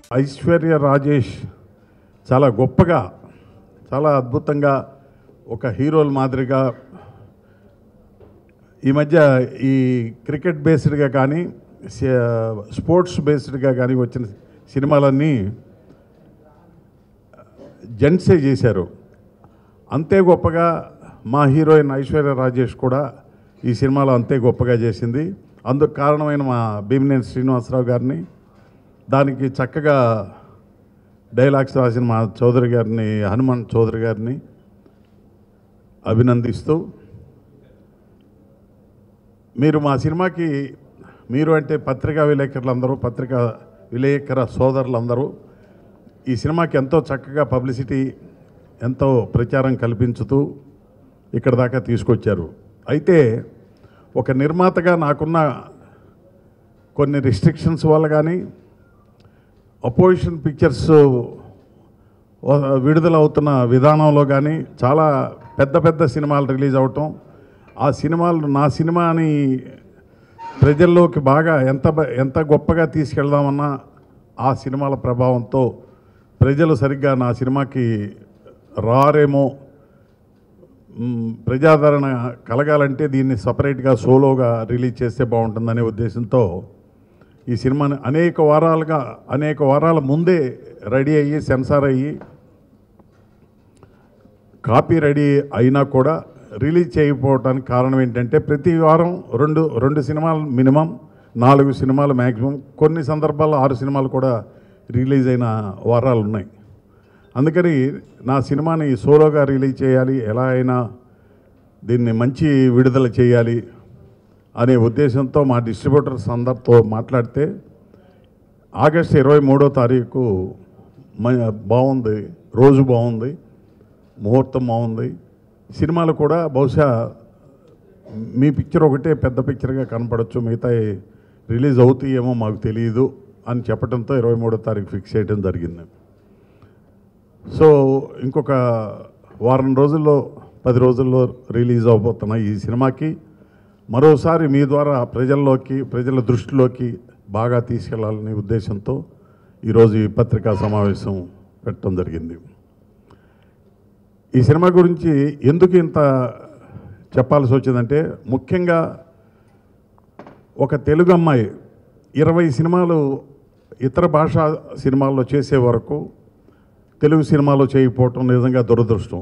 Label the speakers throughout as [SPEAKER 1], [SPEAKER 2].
[SPEAKER 1] ఐశ్వర్య రాజేష్ చాలా గొప్పగా చాలా అద్భుతంగా ఒక హీరోల మాదిరిగా ఈ మధ్య ఈ క్రికెట్ బేస్డ్గా కానీ స- స్పోర్ట్స్ బేస్డ్గా కానీ వచ్చిన సినిమాలన్నీ జెంట్సే చేశారు అంతే గొప్పగా మా హీరోయిన్ ఐశ్వర్య రాజేష్ కూడా ఈ సినిమాలో అంతే గొప్పగా చేసింది అందుకు కారణమైన మా భీమినేని శ్రీనివాసరావు గారిని దానికి చక్కగా డైలాగ్స్ రాసిన మా చౌదరి గారిని హనుమాన్ చౌదరి గారిని అభినందిస్తూ మీరు మా సినిమాకి మీరు అంటే పత్రికా విలేకరులందరూ పత్రికా విలేకర సోదరులందరూ ఈ సినిమాకి ఎంతో చక్కగా పబ్లిసిటీ ఎంతో ప్రచారం కల్పించుతూ ఇక్కడ దాకా తీసుకొచ్చారు అయితే ఒక నిర్మాతగా నాకున్న కొన్ని రిస్ట్రిక్షన్స్ వల్ల కానీ అపోజిషన్ పిక్చర్స్ విడుదల అవుతున్న విధానంలో కానీ చాలా పెద్ద పెద్ద సినిమాలు రిలీజ్ అవటం ఆ సినిమాలు నా సినిమాని ప్రజల్లోకి బాగా ఎంత బ- ఎంత గొప్పగా తీసుకెళ్దామన్నా ఆ సినిమాల ప్రభావంతో ప్రజలు సరిగ్గా నా సినిమాకి రారేమో మ్, ప్రజాదరణ కలగాలంటే దీన్ని సపరేట్గా సోలోగా రిలీజ్ చేస్తే బాగుంటుందనే ఉద్దేశంతో ఈ సినిమాని అనేక వారాలుగా అనేక వారాల ముందే రెడీ అయ్యి సెన్సార్ అయ్యి కాపీ రెడీ అయినా కూడా రిలీజ్ చేయకపోవడానికి కారణం ఏంటంటే ప్రతి వారం రెండు రెండు సినిమాలు మినిమం నాలుగు సినిమాలు మ్యాక్సిమం కొన్ని సందర్భాల్లో ఆరు సినిమాలు కూడా రిలీజ్ అయిన వారాలు ఉన్నాయి అందుకని నా సినిమాని సోలోగా రిలీజ్ చేయాలి ఎలా అయినా దీన్ని మంచి విడుదల చేయాలి అనే ఉద్దేశంతో మా డిస్ట్రిబ్యూటర్స్ అందరితో మాట్లాడితే ఆగస్ట్ ఇరవై మూడో తారీఖు మ- బాగుంది రోజు బాగుంది ముహూర్తం బాగుంది సినిమాలు కూడా బహుశా మీ పిక్చర్ ఒకటే పెద్ద పిక్చర్గా కనపడచ్చు మిగతా రిలీజ్ అవుతాయేమో మాకు తెలియదు అని చెప్పడంతో ఇరవై మూడో తారీఖు ఫిక్స్ చేయడం జరిగింది సో ఇంకొక వారం రోజుల్లో పది రోజుల్లో రిలీజ్ అవబోతున్న ఈ సినిమాకి మరోసారి మీ ద్వారా ప్రజల్లోకి ప్రజల దృష్టిలోకి బాగా తీసుకెళ్లాలనే ఉద్దేశంతో ఈరోజు ఈ పత్రికా సమావేశం పెట్టడం జరిగింది ఈ సినిమా గురించి ఎందుకు ఇంత చెప్పాల్సి వచ్చిందంటే ముఖ్యంగా ఒక తెలుగు అమ్మాయి ఇరవై సినిమాలు ఇతర భాషా సినిమాల్లో చేసే వరకు తెలుగు సినిమాలో చేయకపోవటం నిజంగా దురదృష్టం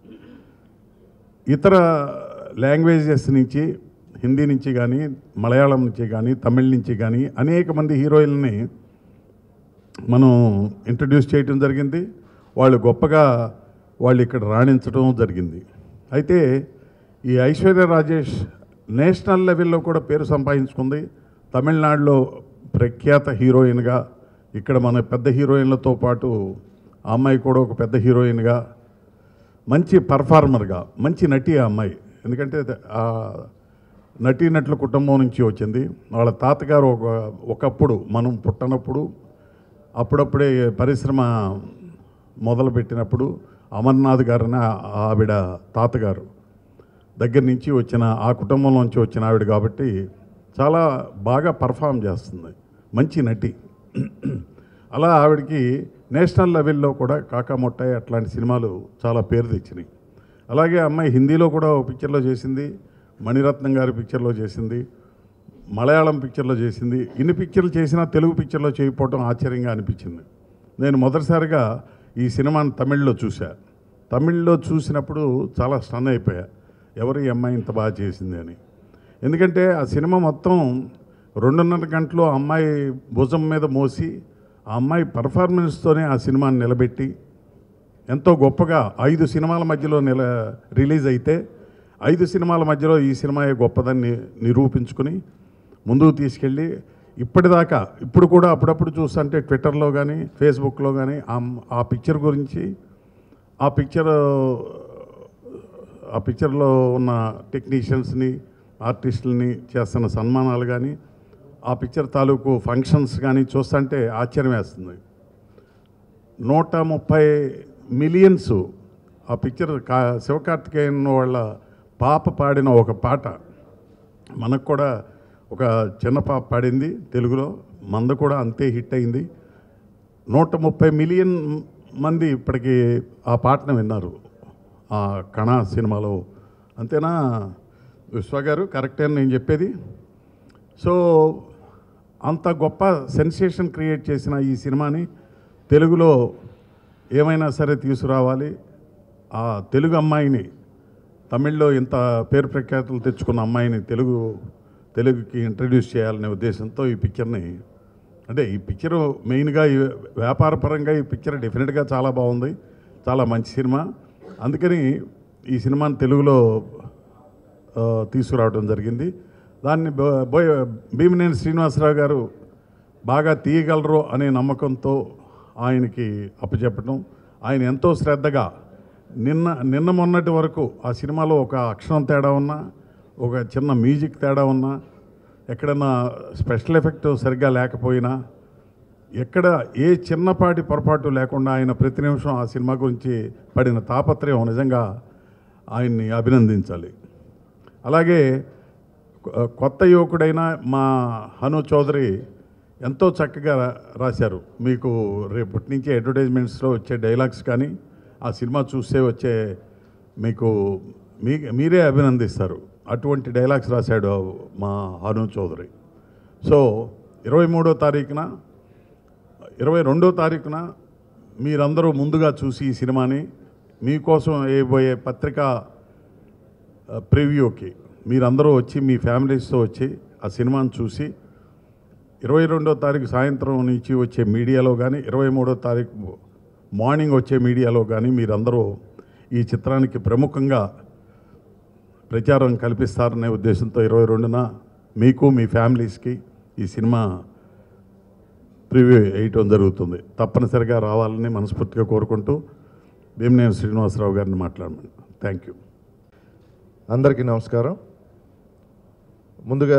[SPEAKER 1] ఇతర లాంగ్వేజెస్ నుంచి హిందీ నుంచి కానీ మలయాళం నుంచి కానీ తమిళ్ నుంచి కానీ అనేక మంది హీరోయిల్ని మనం ఇంట్రడ్యూస్ చేయటం జరిగింది వాళ్ళు గొప్పగా వాళ్ళు ఇక్కడ రాణించడం జరిగింది అయితే ఈ ఐశ్వర్య రాజేష్ నేషనల్ లెవెల్లో కూడా పేరు సంపాదించుకుంది తమిళనాడులో ప్రఖ్యాత హీరోయిన్గా ఇక్కడ మన పెద్ద హీరోయిన్లతో పాటు ఆ అమ్మాయి కూడా ఒక పెద్ద హీరోయిన్గా మంచి పర్ఫార్మర్గా మంచి నటి ఆ అమ్మాయి ఎందుకంటే ఆ నటీనటుల కుటుంబం నుంచి వచ్చింది వాళ్ళ తాతగారు ఒక ఒకప్పుడు మనం పుట్టనప్పుడు అప్పుడప్పుడే పరిశ్రమ మొదలుపెట్టినప్పుడు అమర్నాథ్ గారని ఆవిడ తాతగారు దగ్గర నుంచి వచ్చిన ఆ కుటుంబం నుంచి వచ్చిన ఆవిడ కాబట్టి చాలా బాగా పర్ఫామ్ చేస్తుంది మంచి నటి అలా ఆవిడకి నేషనల్ లెవెల్లో కూడా కాకామొట్టాయి అట్లాంటి సినిమాలు చాలా పేరు తెచ్చినాయి అలాగే అమ్మాయి హిందీలో కూడా ఒక పిక్చర్లో చేసింది మణిరత్నం గారి పిక్చర్లో చేసింది మలయాళం పిక్చర్లో చేసింది ఇన్ని పిక్చర్లు చేసినా తెలుగు పిక్చర్లో చేయకపోవడం ఆశ్చర్యంగా అనిపించింది నేను మొదటిసారిగా ఈ సినిమాని తమిళ్లో చూసా తమిళ్లో చూసినప్పుడు చాలా స్టన్ అయిపోయా ఎవరు ఈ అమ్మాయి ఇంత బాగా చేసింది అని ఎందుకంటే ఆ సినిమా మొత్తం రెండున్నర గంటలు ఆ అమ్మాయి భుజం మీద మోసి ఆ అమ్మాయి పర్ఫార్మెన్స్తోనే ఆ సినిమాని నిలబెట్టి ఎంతో గొప్పగా ఐదు సినిమాల మధ్యలో నిల రిలీజ్ అయితే ఐదు సినిమాల మధ్యలో ఈ సినిమా గొప్పదని ని- నిరూపించుకుని ముందుకు తీసుకెళ్ళి ఇప్పటిదాకా ఇప్పుడు కూడా అప్పుడప్పుడు చూస్తుంటే ట్విట్టర్లో కానీ ఫేస్బుక్లో కానీ ఆ- ఆ పిక్చర్ గురించి ఆ పిక్చర్ ఆ పిక్చర్లో ఉన్న టెక్నీషియన్స్ని ఆర్టిస్టులని చేస్తున్న సన్మానాలు కానీ ఆ పిక్చర్ తాలూకు ఫంక్షన్స్ కానీ చూస్తుంటే ఆశ్చర్యం వేస్తుంది నూట ముప్పై మిలియన్స్ ఆ పిక్చర్ కా శివకార్తికేయన్ వాళ్ళ పాప పాడిన ఒక పాట మనకు కూడా ఒక చిన్న పాప పాడింది తెలుగులో మంద కూడా అంతే హిట్ అయింది నూట ముప్పై మిలియన్ మంది ఇప్పటికి ఆ పాటను విన్నారు ఆ కణ సినిమాలో అంతేనా విశ్వ గారు కరెక్టే అని నేను చెప్పేది సో అంత గొప్ప సెన్సేషన్ క్రియేట్ చేసిన ఈ సినిమాని తెలుగులో ఏమైనా సరే తీసుకురావాలి ఆ తెలుగు అమ్మాయిని తమిళ్లో ఇంత పేరు ప్రఖ్యాతులు తెచ్చుకున్న అమ్మాయిని తెలుగు తెలుగుకి ఇంట్రడ్యూస్ చేయాలనే ఉద్దేశంతో ఈ పిక్చర్ని అంటే ఈ పిక్చర్ మెయిన్గా ఈ వ్యాపారపరంగా ఈ పిక్చర్ డెఫినెట్గా చాలా బాగుంది చాలా మంచి సినిమా అందుకని ఈ సినిమాని తెలుగులో ఆ, తీసుకురావడం జరిగింది దాన్ని బో- బోయ భీమినేని శ్రీనివాసరావు గారు బాగా తీయగలరు అనే నమ్మకంతో ఆయనకి అప్పచెప్పడం ఆయన ఎంతో శ్రద్ధగా నిన్న నిన్న మొన్నటి వరకు ఆ సినిమాలో ఒక అక్షరం తేడా ఉన్నా ఒక చిన్న మ్యూజిక్ తేడా ఉన్నా ఎక్కడన్నా స్పెషల్ ఎఫెక్ట్ సరిగ్గా లేకపోయినా ఎక్కడ ఏ చిన్నపాటి పొరపాటు లేకుండా ఆయన ప్రతి నిమిషం ఆ సినిమా గురించి పడిన తాపత్రయం నిజంగా ఆయన్ని అభినందించాలి అలాగే కొ- కొత్త యువకుడైన మా హను చౌదరి ఎంతో చక్కగా రా- రాశారు మీకు రేపటి నుంచి అడ్వర్టైజ్మెంట్స్లో వచ్చే డైలాగ్స్ కానీ ఆ సినిమా చూస్తే వచ్చే మీకు మీ మీరే అభినందిస్తారు అటువంటి డైలాగ్స్ రాశాడు మా హను చౌదరి సో ఇరవై మూడో తారీఖున ఇరవై రెండో తారీఖున మీరందరూ ముందుగా చూసి ఈ సినిమాని మీకోసం వేయబోయే పత్రికా ఆ, ప్రివ్యూకి మీరందరూ వచ్చి మీ ఫ్యామిలీస్తో వచ్చి ఆ సినిమాను చూసి ఇరవై రెండో తారీఖు సాయంత్రం నుంచి వచ్చే మీడియాలో కానీ ఇరవై మూడో తారీఖు మార్నింగ్ వచ్చే మీడియాలో కానీ మీరందరూ ఈ చిత్రానికి ప్రముఖంగా ప్రచారం కల్పిస్తారనే ఉద్దేశంతో ఇరవై రెండున మీకు మీ ఫ్యామిలీస్కి ఈ సినిమా ప్రివ్యూ వేయటం జరుగుతుంది తప్పనిసరిగా రావాలని మనస్ఫూర్తిగా కోరుకుంటూ భీమనేని శ్రీనివాసరావు గారిని మాట్లాడమని థ్యాంక్ యూ
[SPEAKER 2] అందరికీ నమస్కారం ముందుగా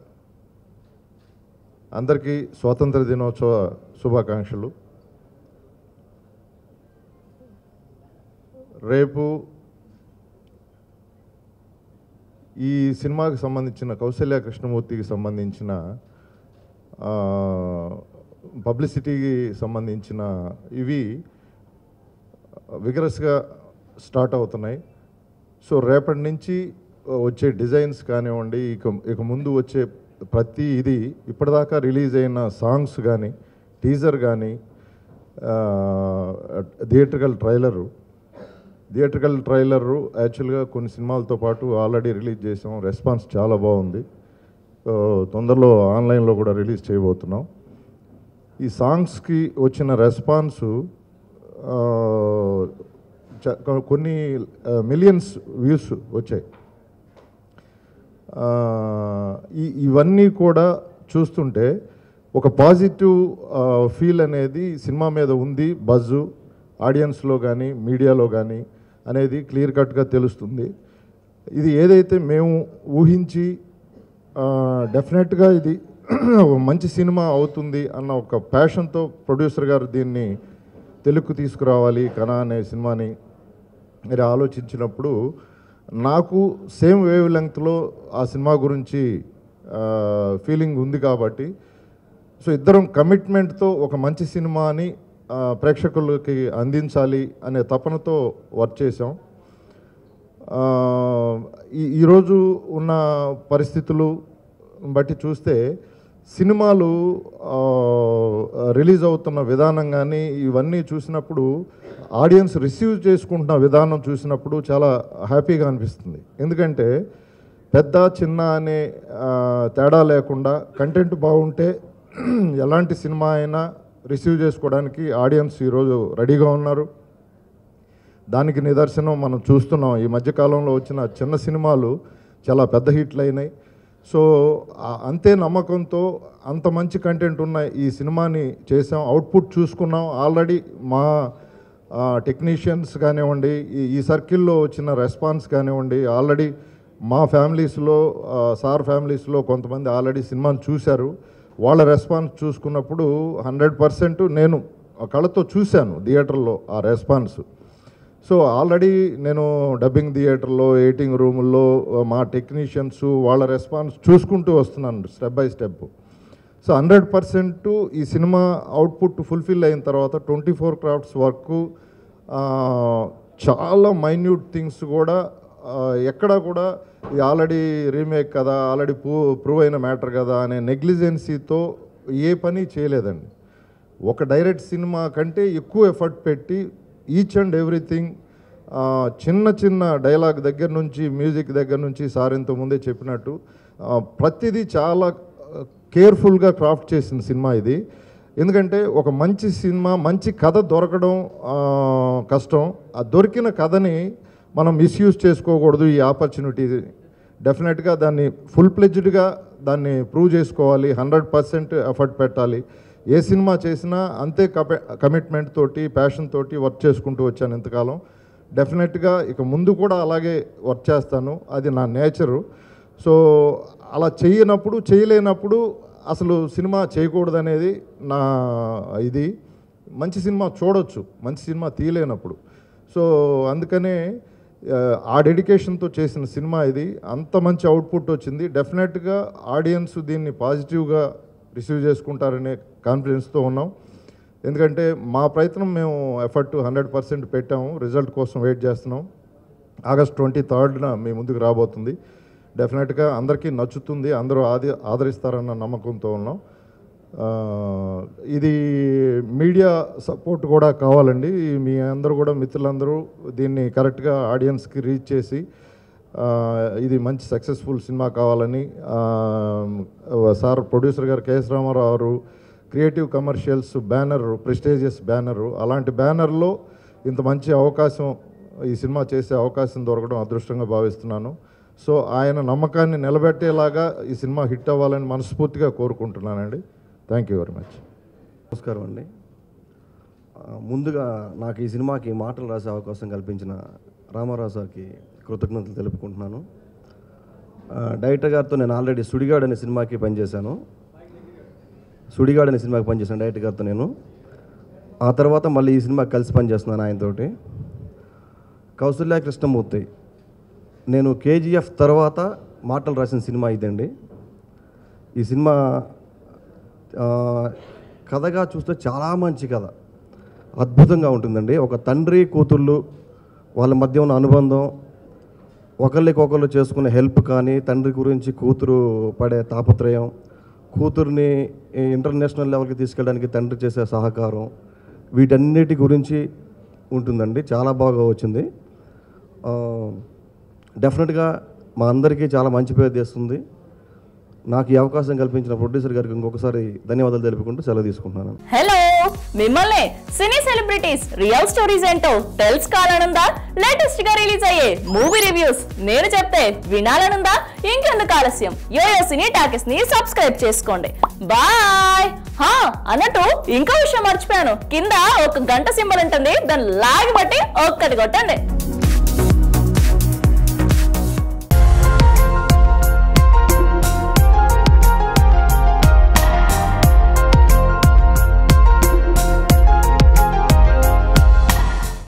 [SPEAKER 2] అందరికీ స్వాతంత్ర దినోత్సవ శుభాకాంక్షలు రేపు ఈ సినిమాకి సంబంధించిన కౌశల్య కృష్ణమూర్తికి సంబంధించిన ఆ, పబ్లిసిటీకి సంబంధించిన ఇవి విగరస్గా స్టార్ట్ అవుతున్నాయి సో రేపటి నుంచి వచ్చే డిజైన్స్ కానివ్వండి ఇక ఇక ముందు వచ్చే ప్రతి ఇది ఇప్పటిదాకా రిలీజ్ అయిన సాంగ్స్ కానీ టీజర్ కానీ థియేట్రికల్ ట్రైలరు థియేట్రికల్ ట్రైలరు యాక్చువల్గా కొన్ని సినిమాలతో పాటు ఆల్రెడీ రిలీజ్ చేసాం రెస్పాన్స్ చాలా బాగుంది సో, తొందరలో ఆన్లైన్లో కూడా రిలీజ్ చేయబోతున్నాం ఈ సాంగ్స్కి వచ్చిన రెస్పాన్సు ఆ, చ- కొ- కొన్ని మిలియన్స్ వ్యూస్ వచ్చాయి ఆ, ఈ ఇవన్నీ కూడా చూస్తుంటే ఒక పాజిటివ్ ఫీల్ అనేది సినిమా మీద ఉంది బజ్జు ఆడియన్స్లో కానీ మీడియాలో కానీ అనేది క్లియర్ కట్గా తెలుస్తుంది ఇది ఏదైతే మేము ఊహించి డెఫినెట్గా ఇది ఒక మంచి సినిమా అవుతుంది అన్న ఒక ప్యాషన్తో ప్రొడ్యూసర్ గారు దీన్ని తెలుగుకు తీసుకురావాలి కన అనే సినిమాని మీరు ఆలోచించినప్పుడు నాకు సేమ్ వేవ్ లెంగ్త్లో ఆ సినిమా గురించి ఫీలింగ్ ఉంది కాబట్టి సో ఇద్దరం కమిట్మెంట్తో ఒక మంచి సినిమాని ఆ, ప్రేక్షకులకి అందించాలి అనే తపనతో వర్క్ చేసాం ఆ, ఈ ఈరోజు ఉన్న పరిస్థితులు బట్టి చూస్తే సినిమాలు ఆ, రిలీజ్ అవుతున్న విధానం కానీ ఇవన్నీ చూసినప్పుడు ఆడియన్స్ రిసీవ్ చేసుకుంటున్న విధానం చూసినప్పుడు చాలా హ్యాపీగా అనిపిస్తుంది ఎందుకంటే పెద్ద చిన్న అనే ఆ, తేడా లేకుండా కంటెంట్ బాగుంటే ఎలాంటి సినిమా అయినా రిసీవ్ చేసుకోవడానికి ఆడియన్స్ ఈరోజు రెడీగా ఉన్నారు దానికి నిదర్శనం మనం చూస్తున్నాం ఈ మధ్యకాలంలో వచ్చిన చిన్న సినిమాలు చాలా పెద్ద హిట్లు అయినాయి సో ఆ- అంతే నమ్మకంతో అంత మంచి కంటెంట్ ఉన్న ఈ సినిమాని చేసాం అవుట్పుట్ చూసుకున్నాం ఆల్రెడీ మా టెక్నీషియన్స్ కానివ్వండి ఈ ఈ సర్కిల్లో వచ్చిన రెస్పాన్స్ కానివ్వండి ఆల్రెడీ మా ఫ్యామిలీస్లో సార్ ఫ్యామిలీస్లో కొంతమంది ఆల్రెడీ సినిమాని చూశారు వాళ్ళ రెస్పాన్స్ చూసుకున్నప్పుడు హండ్రెడ్ పర్సెంట్ నేను కళ్ళతో చూశాను థియేటర్లో ఆ రెస్పాన్స్ సో ఆల్రెడీ నేను డబ్బింగ్ థియేటర్లో ఎయిటింగ్ రూముల్లో మా టెక్నీషియన్స్ వాళ్ళ రెస్పాన్స్ చూసుకుంటూ వస్తున్నాను step by step so hundred percent ఈ సినిమా అవుట్పుట్ ఫుల్ఫిల్ అయిన తర్వాత ట్వంటీ ఫోర్ క్రాఫ్ట్స్ వర్క్ చాలా మైన్యూట్ థింగ్స్ కూడా ఆ, ఎక్కడా కూడా ఇది ఆల్రెడీ రీమేక్ కదా ఆల్రెడీ ప్రూ ప్రూవ్ అయిన మ్యాటర్ కదా అనే నెగ్లిజెన్సీతో ఏ పని చేయలేదండి ఒక డైరెక్ట్ సినిమా కంటే ఎక్కువ ఎఫర్ట్ పెట్టి ఈచ్ అండ్ ఎవ్రీథింగ్ చిన్న చిన్న డైలాగ్ దగ్గర నుంచి మ్యూజిక్ దగ్గర నుంచి సార్ ఇంత ముందే చెప్పినట్టు ఆ, ప్రతిదీ చాలా కేర్ఫుల్గా క్రాఫ్ట్ చేసిన సినిమా ఇది ఎందుకంటే ఒక మంచి సినిమా మంచి కథ దొరకడం ఆ, కష్టం ఆ దొరికిన కథని మనం మిస్యూజ్ చేసుకోకూడదు ఈ ఆపర్చునిటీ డెఫినెట్గా దాన్ని ఫుల్ ప్లెజ్డ్గా దాన్ని ప్రూవ్ చేసుకోవాలి హండ్రెడ్ పర్సెంట్ ఎఫర్ట్ పెట్టాలి ఏ సినిమా చేసినా అంతే కపె కమిట్మెంట్ తోటి ప్యాషన్ తోటి వర్క్ చేసుకుంటూ వచ్చాను ఇంతకాలం డెఫినెట్గా ఇక ముందు కూడా అలాగే వర్క్ చేస్తాను అది నా నేచరు సో అలా చేయనప్పుడు చేయలేనప్పుడు అసలు సినిమా చేయకూడదు అనేది నా ఇది మంచి సినిమా చూడొచ్చు మంచి సినిమా తీయలేనప్పుడు సో అందుకనే ఆ, ఆ డెడికేషన్తో చేసిన సినిమా ఇది అంత మంచి అవుట్పుట్ వచ్చింది డెఫినెట్గా ఆడియన్స్ దీన్ని పాజిటివ్గా రిసీవ్ చేసుకుంటారనే కాన్ఫిడెన్స్తో ఉన్నాం ఎందుకంటే మా ప్రయత్నం మేము ఎఫర్ట్ హండ్రెడ్ పర్సెంట్ పెట్టాము రిజల్ట్ కోసం వెయిట్ చేస్తున్నాం ఆగస్ట్ ట్వంటీ థర్డ్న మీ ముందుకు రాబోతుంది డెఫినెట్గా అందరికీ నచ్చుతుంది అందరూ ఆది ఆదరిస్తారన్న నమ్మకంతో ఉన్నాం ఆ, ఇది మీడియా సపోర్ట్ కూడా కావాలండి మీ అందరూ కూడా మిత్రులందరూ దీన్ని కరెక్ట్గా ఆడియన్స్కి రీచ్ చేసి ఆ, ఇది మంచి సక్సెస్ఫుల్ సినిమా కావాలని ఆ, సార్ ప్రొడ్యూసర్ గారు కేఎస్ రామారావు గారు creative commercials banner prestigious banner అలాంటి బ్యానర్లో ఇంత మంచి అవకాశం ఈ సినిమా చేసే అవకాశం దొరకడం అదృష్టంగా భావిస్తున్నాను సో ఆయన నమ్మకాన్ని నిలబెట్టేలాగా ఈ సినిమా హిట్ అవ్వాలని మనస్ఫూర్తిగా కోరుకుంటున్నానండి థ్యాంక్ యూ వెరీ మచ్
[SPEAKER 3] నమస్కారం అండి ఆ, ముందుగా నాకు ఈ సినిమాకి మాటలు రాసే అవకాశం కల్పించిన రామారావు సార్కి కృతజ్ఞతలు తెలుపుకుంటున్నాను ఆ, డైరెక్టర్ గారితో నేను ఆల్రెడీ సుడిగాడ్ అనే సినిమాకి పనిచేశాను సుడిగాడ్ అనే సినిమాకి పనిచేశాను డైరెక్టర్ గారితో నేను ఆ తర్వాత మళ్ళీ ఈ సినిమాకి కలిసి పనిచేస్తున్నాను ఆయనతోటి కౌసల్య కృష్ణమూర్తి నేను కేజీఎఫ్ తర్వాత మాటలు రాసిన సినిమా ఇదండి ఈ సినిమా ఆ, కథగా చూస్తే చాలా మంచి కథ అద్భుతంగా ఉంటుందండి ఒక తండ్రి కూతుళ్ళు వాళ్ళ మధ్య ఉన్న అనుబంధం ఒకళ్ళకొకళ్ళు చేసుకునే హెల్ప్ కానీ తండ్రి గురించి కూతురు పడే తాపత్రయం కూతుర్ని ఇంటర్నేషనల్ లెవెల్కి తీసుకెళ్ళడానికి తండ్రి చేసే సహకారం వీటన్నిటి గురించి ఉంటుందండి చాలా బాగా వచ్చింది ఆ, డెఫినెట్గా మా అందరికీ చాలా మంచి పేరు తెస్తుంది నాకు ఈ అవకాశం కల్పించిన ప్రొడ్యూసర్ గారికి ఇంకొకసారి ధన్యవాదాలు తెలుపుకుంటూ సెలవు తీసుకుంటున్నాను
[SPEAKER 4] హలో మిమ్మల్ని సినీ సెలబ్రిటీస్ రియల్ స్టోరీస్ ఏంటో తెలుసుకోవాలనుందా లేటెస్ట్ గా రిలీజ్ అయ్యే మూవీ రివ్యూస్ నేను చెప్తే వినాలనుందా ఇంకెందుకు ఆలస్యం యోయో సినీ టాకెస్ ని సబ్స్క్రైబ్ చేసుకోండి బాయ్ హా అన్నట్టు ఇంకో విషయం మర్చిపోయాను కింద ఒక గంట సింబల్ ఉంటుంది దాన్ని లాగి బట్టి ఒక్కటి కొట్టండి